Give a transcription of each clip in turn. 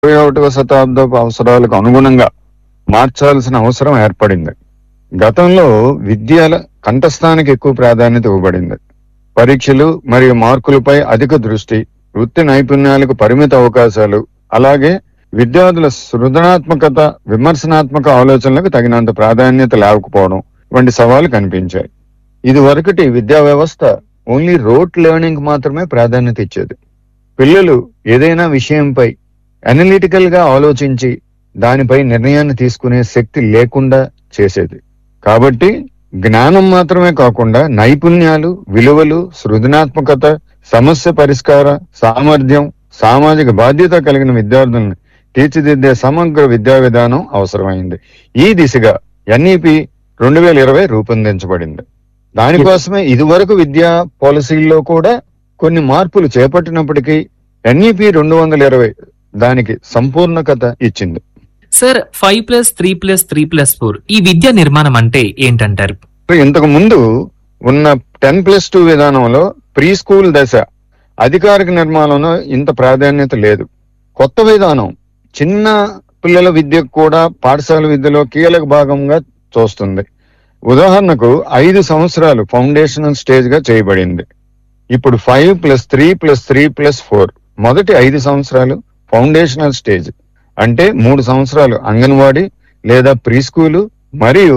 ఇరవై ఒకటవ శతాబ్దపు అవసరాలకు అనుగుణంగా మార్చాల్సిన అవసరం ఏర్పడింది గతంలో విద్యల కంఠస్థానికి ఎక్కువ ప్రాధాన్యత ఇవ్వబడింది పరీక్షలు మరియు మార్కులపై అధిక దృష్టి వృత్తి నైపుణ్యాలకు పరిమిత అవకాశాలు అలాగే విద్యార్థుల సృజనాత్మకత విమర్శనాత్మక ఆలోచనలకు తగినంత ప్రాధాన్యత లేకపోవడం వంటి సవాళ్లు కనిపించాయి ఇది వరకటి విద్యా వ్యవస్థ ఓన్లీ రోట్ లెర్నింగ్ మాత్రమే ప్రాధాన్యత ఇచ్చేది పిల్లలు ఏదైనా విషయంపై అనలిటికల్ గా ఆలోచించి దానిపై నిర్ణయాన్ని తీసుకునే శక్తి లేకుండా చేసేది కాబట్టి జ్ఞానం మాత్రమే కాకుండా నైపుణ్యాలు విలువలు సృజనాత్మకత సమస్య పరిష్కార సామర్థ్యం సామాజిక బాధ్యత కలిగిన విద్యార్థులను తీర్చిదిద్దే సమగ్ర విద్యా విధానం అవసరమైంది ఈ దిశగా ఎన్ఈపి రెండు వేల ఇరవై రూపొందించబడింది దానికోసమే ఇదివరకు విద్యా పాలసీల్లో కూడా కొన్ని మార్పులు చేపట్టినప్పటికీ ఎన్ఈపి రెండు వందల ఇరవై దానికి సంపూర్ణకత ఇచ్చింది sir five plus three plus three plus four ఈ విద్యా నిర్మాణం అంటే ఏంటంటారు ఇంతకు ముందు ఉన్న టెన్ ప్లస్ టూ విధానంలో ప్రీ స్కూల్ దశ అధికారిక నిర్మాణంలో ఇంత ప్రాధాన్యత లేదు కొత్త విధానం చిన్న పిల్లల విద్యకు కూడా పాఠశాల విద్యలో కీలక భాగంగా చూస్తుంది ఉదాహరణకు ఐదు సంవత్సరాలు ఫౌండేషనల్ స్టేజ్ గా చేయబడింది ఇప్పుడు five plus three plus three plus four మొదటి ఐదు సంవత్సరాలు ఫౌండేషనల్ స్టేజ్ అంటే మూడు సంవత్సరాలు అంగన్వాడీ లేదా ప్రీ స్కూలు మరియు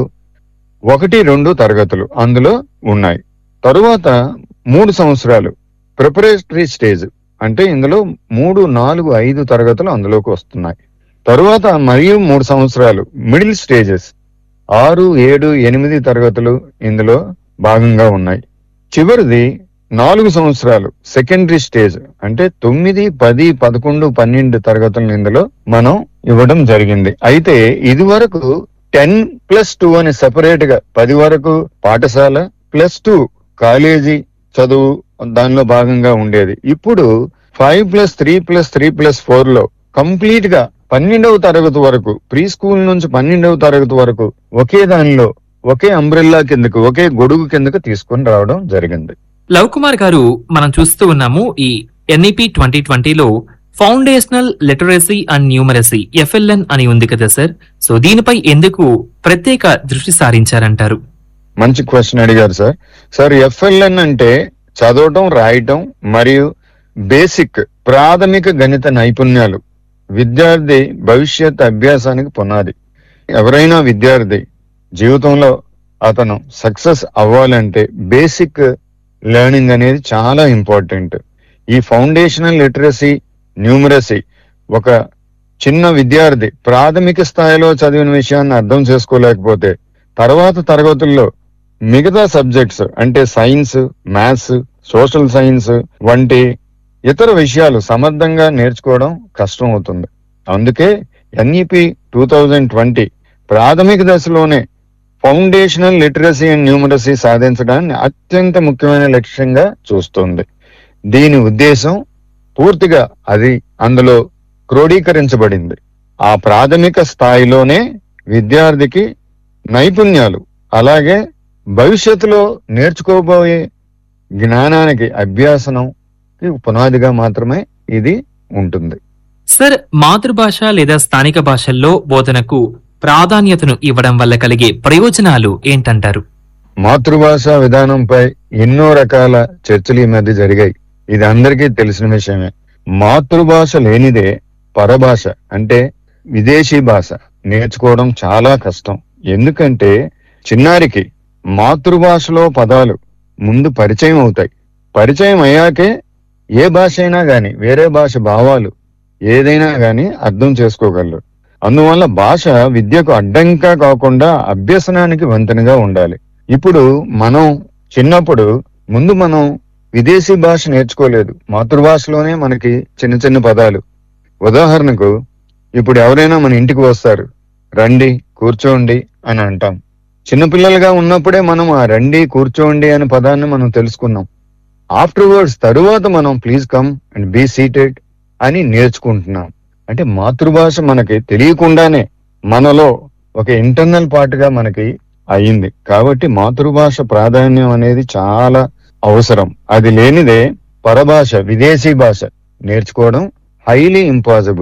ఒకటి రెండు తరగతులు అందులో ఉన్నాయి తరువాత మూడు సంవత్సరాలు ప్రిపరేటరీ స్టేజ్ అంటే ఇందులో మూడు నాలుగు ఐదు తరగతులు అందులోకి వస్తున్నాయి తరువాత మరియు మూడు సంవత్సరాలు మిడిల్ స్టేజెస్ ఆరు ఏడు ఎనిమిది తరగతులు ఇందులో భాగంగా ఉన్నాయి చివరిది నాలుగు సంవత్సరాలు సెకండరీ స్టేజ్ అంటే తొమ్మిది పది పదకొండు పన్నెండు తరగతులను ఇందులో మనం ఇవ్వడం జరిగింది అయితే ఇది వరకు టెన్ ప్లస్ టూ అని సెపరేట్ గా పది వరకు పాఠశాల ప్లస్ టూ కాలేజీ చదువు దానిలో భాగంగా ఉండేది ఇప్పుడు five plus three plus three plus four లో కంప్లీట్ గా పన్నెండవ తరగతి వరకు ప్రీ స్కూల్ నుంచి పన్నెండవ తరగతి వరకు ఒకే దానిలో ఒకే అంబ్రెల్లా కిందకు ఒకే గొడుగు కిందకు తీసుకొని రావడం జరిగింది లవ్ కుమార్ గారు మనం చూస్తూ ఉన్నాము ఈ ఎన్ఈపి ట్వంటీ ట్వంటీలో foundational literacy and numeracy FLN అని ఉంది కదా సార్ సో దీనిపై ఎందుకు ప్రత్యేక దృష్టి సారించారంటారు మంచి క్వశ్చన్ అడిగారు సార్ సార్ ఎఫ్ఎల్ఎన్ అంటే చదవటం రాయటం మరియు బేసిక్ ప్రాథమిక గణిత నైపుణ్యాలు విద్యార్థి భవిష్యత్ అభ్యాసానికి పునాది ఎవరైనా విద్యార్థి జీవితంలో అతను సక్సెస్ అవ్వాలంటే బేసిక్ లెర్నింగ్ అనేది చాలా ఇంపార్టెంట్ ఈ ఫౌండేషనల్ లిటరసీ న్యూమరసీ ఒక చిన్న విద్యార్థి ప్రాథమిక స్థాయిలో చదివిన విషయాన్ని అర్థం చేసుకోలేకపోతే తర్వాత తరగతుల్లో మిగతా సబ్జెక్ట్స్ అంటే సైన్స్ మ్యాథ్స్ సోషల్ సైన్స్ వంటి ఇతర విషయాలు సమర్థంగా నేర్చుకోవడం కష్టం అవుతుంది అందుకే ఎన్ఈపి టూ థౌజండ్ ట్వంటీ ప్రాథమిక దశలోనే ఫౌండేషనల్ లిటరసీ అండ్ న్యూమరసీ సాధించడాన్ని అత్యంత ముఖ్యమైన లక్ష్యంగా చూస్తుంది దీని ఉద్దేశం పూర్తిగా అది అందులో క్రోడీకరించబడింది ఆ ప్రాథమిక స్థాయిలోనే విద్యార్థికి నైపుణ్యాలు అలాగే భవిష్యత్తులో నేర్చుకోబోయే జ్ఞానానికి అభ్యాసనం పునాదిగా మాత్రమే ఇది ఉంటుంది సార్ మాతృభాష లేదా స్థానిక భాషల్లో బోధనకు ప్రాధాన్యతను ఇవ్వడం వల్ల కలిగే ప్రయోజనాలు ఏంటంటారు మాతృభాష విధానంపై ఎన్నో రకాల చర్చలు ఈ మధ్య జరిగాయి ఇది అందరికీ తెలిసిన విషయమే మాతృభాష లేనిదే పరభాష అంటే విదేశీ భాష నేర్చుకోవడం చాలా కష్టం ఎందుకంటే చిన్నారికి మాతృభాషలో పదాలు ముందు పరిచయం అవుతాయి పరిచయం అయ్యాకే ఏ భాష అయినా గాని వేరే భాష భావాలు ఏదైనా గాని అర్థం చేసుకోగలరు అందువల్ల భాష విద్యకు అడ్డంగా కాకుండా అభ్యసనానికి వంతెనగా ఉండాలి ఇప్పుడు మనం చిన్నప్పుడు ముందు మనం విదేశీ భాష నేర్చుకోలేదు మాతృభాషలోనే మనకి చిన్న చిన్న పదాలు ఉదాహరణకు ఇప్పుడు ఎవరైనా మన ఇంటికి వస్తారు రండి కూర్చోండి అని అంటాం చిన్నపిల్లలుగా ఉన్నప్పుడే మనం ఆ రండి కూర్చోండి అనే పదాన్ని మనం తెలుసుకున్నాం ఆఫ్టర్ వర్డ్స్ తరువాత మనం please come and be seated అని నేర్చుకుంటున్నాం అంటే మాతృభాష మనకి తెలియకుండానే మనలో ఒక ఇంటర్నల్ పార్ట్ గా మనకి అయింది కాబట్టి మాతృభాష ప్రాధాన్యం అనేది చాలా అవసరం అది లేనిదే పరభాష విదేశీ భాష నేర్చుకోవడం హైలీ ఇంపాసిబుల్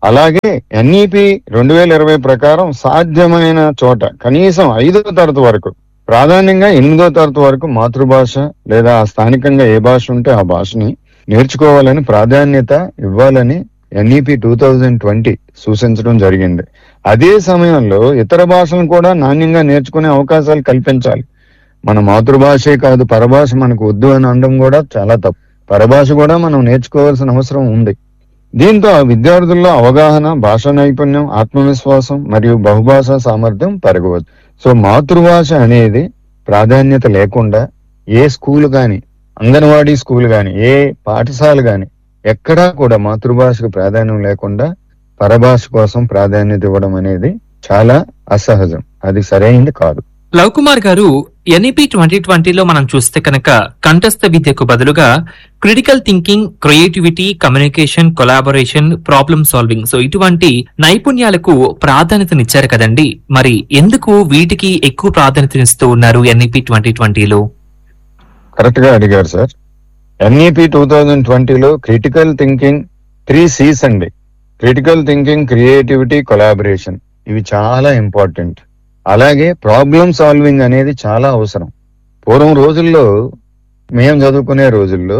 అలాగే ఎన్ఈపి రెండు వేల ఇరవై ప్రకారం సాధ్యమైన చోట కనీసం ఐదో తరగతి వరకు ప్రాధాన్యంగా ఎనిమిదో తరగతి వరకు మాతృభాష లేదా ఆ స్థానికంగా ఏ భాష ఉంటే ఆ భాషని నేర్చుకోవాలని ప్రాధాన్యత ఇవ్వాలని ఎన్ఈపి టూ థౌజండ్ ట్వంటీ సూచించడం జరిగింది అదే సమయంలో ఇతర భాషలను కూడా నాణ్యంగా నేర్చుకునే అవకాశాలు కల్పించాలి మన మాతృభాషే కాదు పరభాష మనకు వద్దు అని అనడం కూడా చాలా తప్పు పరభాష కూడా మనం నేర్చుకోవాల్సిన అవసరం ఉంది దీంతో ఆ విద్యార్థుల్లో అవగాహన భాషా నైపుణ్యం ఆత్మవిశ్వాసం మరియు బహుభాషా సామర్థ్యం పెరగవచ్చు సో మాతృభాష అనేది ప్రాధాన్యత లేకుండా ఏ స్కూల్ గాని అంగన్వాడీ స్కూల్ గాని ఏ పాఠశాల గాని ఎక్కడా కూడా మాతృభాషకు ప్రాధాన్యం లేకుండా పరభాష కోసం ప్రాధాన్యత ఇవ్వడం అనేది చాలా అసహజం అది సరైనది కాదు లవ్ కుమార్ గారు ఎన్ఈపి ట్వంటీ ట్వంటీలో మనం చూస్తే కనుక కంఠస్థ విద్యకు బదులుగా critical thinking creativity communication collaboration problem solving so ఇటువంటి నైపుణ్యాలకు ప్రాధాన్యతనిచ్చారు కదండి మరి ఎందుకు వీటికి ఎక్కువ ప్రాధాన్యతనిస్తూ ఉన్నారు ఎన్ఈపి ట్వంటీ ట్వంటీలో కరెక్ట్ గా అడిగారు సార్ ఎన్ఈపి టూ థౌజండ్ ట్వంటీలో క్రిటికల్ థింకింగ్ త్రీ సీస్ అండి క్రిటికల్ థింకింగ్ క్రియేటివిటీ కొలాబరేషన్ ఇవి చాలా ఇంపార్టెంట్ అలాగే ప్రాబ్లమ్ సాల్వింగ్ అనేది చాలా అవసరం పూర్వం రోజుల్లో మేము చదువుకునే రోజుల్లో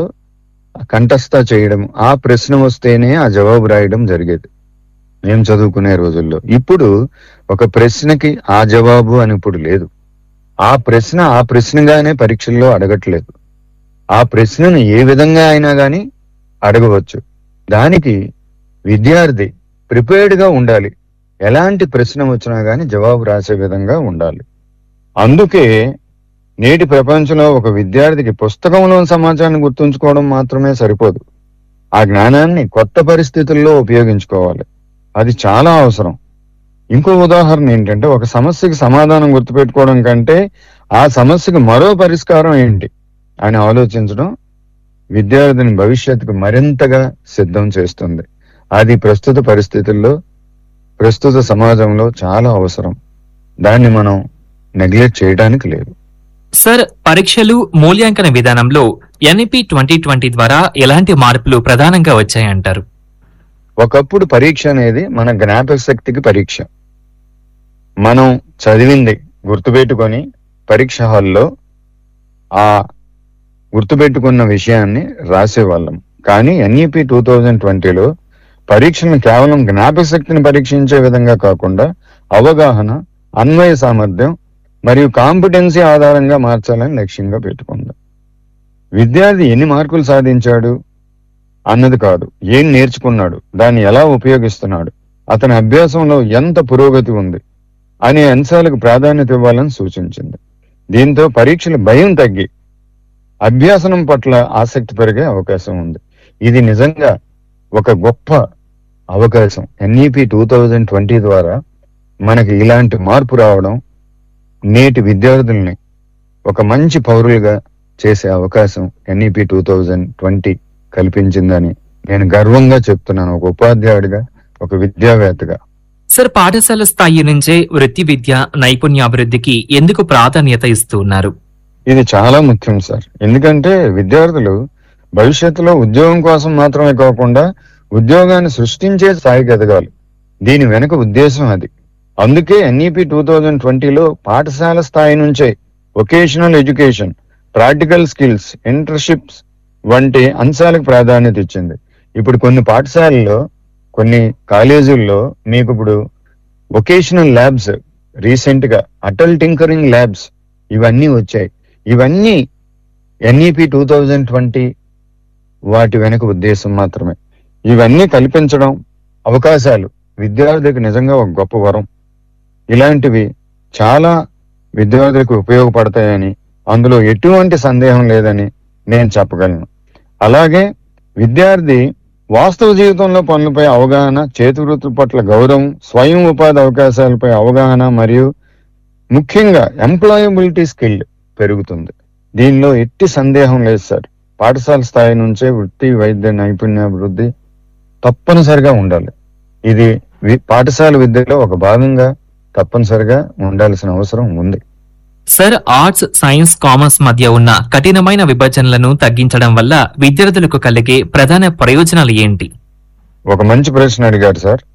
కంఠస్థ చేయడం ఆ ప్రశ్న వస్తేనే ఆ జవాబు రాయడం జరిగేది మేము చదువుకునే రోజుల్లో ఇప్పుడు ఒక ప్రశ్నకి ఆ జవాబు అని ఇప్పుడు లేదు ఆ ప్రశ్న ఆ ప్రశ్నగానే పరీక్షల్లో అడగట్లేదు ఆ ప్రశ్నను ఏ విధంగా అయినా గాని అడగవచ్చు దానికి విద్యార్థి ప్రిపేర్డ్ గా ఉండాలి ఎలాంటి ప్రశ్న వచ్చినా గాని జవాబు రాసే విధంగా ఉండాలి అందుకే నేటి ప్రపంచంలో ఒక విద్యార్థికి పుస్తకంలోని సమాచారాన్ని గుర్తుంచుకోవడం మాత్రమే సరిపోదు ఆ జ్ఞానాన్ని కొత్త పరిస్థితుల్లో ఉపయోగించుకోవాలి అది చాలా అవసరం ఇంకో ఉదాహరణ ఏంటంటే ఒక సమస్యకి సమాధానం గుర్తుపెట్టుకోవడం కంటే ఆ సమస్యకు మరో పరిష్కారం ఏంటి అని ఆలోచించడం విద్యార్థిని భవిష్యత్తుకు మరింతగా సిద్ధం చేస్తుంది అది ప్రస్తుత పరిస్థితుల్లో ప్రస్తుత సమాజంలో చాలా అవసరం దాన్ని మనం నెగ్లెక్ట్ చేయడానికి లేదు సార్ పరీక్షలు మూల్యాంకన విధానంలో ఎన్ఈపి ట్వంటీ ట్వంటీ ద్వారా ఎలాంటి మార్పులు ప్రధానంగా వచ్చాయంటారు ఒకప్పుడు పరీక్ష అనేది మన జ్ఞాపక శక్తికి పరీక్ష మనం చదివింది గుర్తుపెట్టుకొని పరీక్ష హాల్లో ఆ గుర్తుపెట్టుకున్న విషయాన్ని రాసేవాళ్ళం కానీ ఎన్ఈపి టూ థౌజండ్ ట్వంటీలో పరీక్షను కేవలం జ్ఞాపక శక్తిని పరీక్షించే విధంగా కాకుండా అవగాహన అన్వయ సామర్థ్యం మరియు కాంపిటెన్సీ ఆధారంగా మార్చాలని లక్ష్యంగా పెట్టుకుంది విద్యార్థి ఎన్ని మార్కులు సాధించాడు అన్నది కాదు ఏం నేర్చుకున్నాడు దాన్ని ఎలా ఉపయోగిస్తున్నాడు అతని అభ్యాసంలో ఎంత పురోగతి ఉంది అనే అంశాలకు ప్రాధాన్యత ఇవ్వాలని సూచించింది దీంతో పరీక్షల భయం తగ్గి అభ్యాసనం పట్ల ఆసక్తి పెరిగే అవకాశం ఉంది ఇది నిజంగా ఒక గొప్ప అవకాశం ఎన్ఈపి టూ థౌజండ్ ట్వంటీ ద్వారా మనకి ఇలాంటి మార్పు రావడం నేటి విద్యార్థుల్ని ఒక మంచి పౌరులుగా చేసే అవకాశం ఎన్ఈపి టూ థౌజండ్ ట్వంటీ కల్పించిందని నేను గర్వంగా చెప్తున్నాను ఒక ఉపాధ్యాయుడిగా ఒక విద్యావేత్తగా సార్ పాఠశాల స్థాయి నుంచే వృత్తి విద్య నైపుణ్యాభివృద్ధికి ఎందుకు ప్రాధాన్యత ఇస్తూ ఉన్నారు ఇది చాలా ముఖ్యం సార్ ఎందుకంటే విద్యార్థులు భవిష్యత్తులో ఉద్యోగం కోసం మాత్రమే కాకుండా ఉద్యోగాన్ని సృష్టించే స్థాయికి ఎదగాలి దీని వెనుక ఉద్దేశం అది అందుకే ఎన్ఈపి టూ థౌజండ్ ట్వంటీలో పాఠశాల స్థాయి నుంచే vocational education practical skills internships వంటి అంశాలకు ప్రాధాన్యత ఇచ్చింది ఇప్పుడు కొన్ని పాఠశాలల్లో కొన్ని కాలేజీల్లో మీకు ఇప్పుడు వొకేషనల్ ల్యాబ్స్ రీసెంట్ గా అటల్ టింకరింగ్ ల్యాబ్స్ ఇవన్నీ వచ్చాయి ఇవన్నీ ఎన్ఈపి టూ థౌజండ్ ట్వంటీ వాటి వెనుక ఉద్దేశం మాత్రమే ఇవన్నీ కల్పించడం అవకాశాలు విద్యార్థికి నిజంగా ఒక గొప్ప వరం ఇలాంటివి చాలా విద్యార్థులకు ఉపయోగపడతాయని అందులో ఎటువంటి సందేహం లేదని నేను చెప్పగలను అలాగే విద్యార్థి వాస్తవ జీవితంలో పనులపై అవగాహన చేతి వృత్తుల పట్ల గౌరవం స్వయం ఉపాధి అవకాశాలపై అవగాహన మరియు ముఖ్యంగా ఎంప్లాయబిలిటీ స్కిల్ పెరుగుతుంది దీనిలో ఎట్టి సందేహం లేదు సార్ పాఠశాల స్థాయి నుంచే వృత్తి వైద్య నైపుణ్యాభివృద్ధి తప్పనిసరిగా ఉండాలి ఇది వి- పాఠశాల విద్యలో ఒక భాగంగా తప్పనిసరిగా ఉండాల్సిన అవసరం ఉంది సార్ ఆర్ట్స్ సైన్స్ కామర్స్ మధ్య ఉన్న కఠినమైన విభజనలను తగ్గించడం వల్ల విద్యార్థులకు కలిగే ప్రధాన ప్రయోజనాలు ఏంటి ఒక మంచి ప్రశ్న అడిగారు సార్